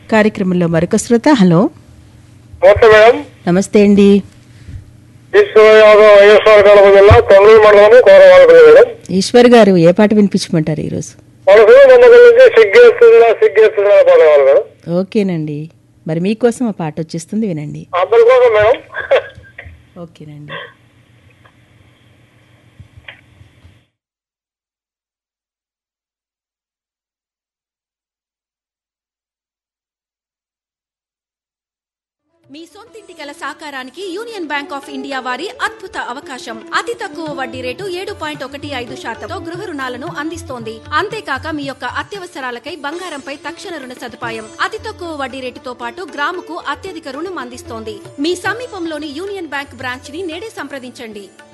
కార్యక్రమంలో మరొక శ్రోత హలో నమస్తే మేడం నమస్తే అండి ఈశ్వర యాదవ్ వైఎస్ఆర్ కడప జిల్లా తొంగళూరు మండలం కోరవాలపల్లి మేడం ఈశ్వర్ గారు ఏ పాట వినిపించమంటారు ఈరోజు మనకు మన గురించి సిగ్గేస్తుందా సిగ్గేస్తుందా పాట కావాలి మేడం ఓకేనండి మరి మీకోసం ఆ పాట వచ్చేస్తుంది వినండి అందరి కోసం మేడం ఓకేనండి మీ సొంతింటి కల సాకారానికి యూనియన్ బ్యాంక్ ఆఫ్ ఇండియా వారి అద్భుత అవకాశం అతి తక్కువ వడ్డీ రేటు ఏడు పాయింట్ ఒకటి ఐదు శాతంతో గృహ రుణాలను అందిస్తోంది అంతేకాక మీ యొక్క అత్యవసరాలకై బంగారంపై తక్షణ రుణ సదుపాయం అతి తక్కువ వడ్డీ రేటుతో పాటు గ్రాముకు అత్యధిక రుణం అందిస్తోంది మీ సమీపంలోని యూనియన్ బ్యాంక్ బ్రాంచ్ ని నేడే సంప్రదించండి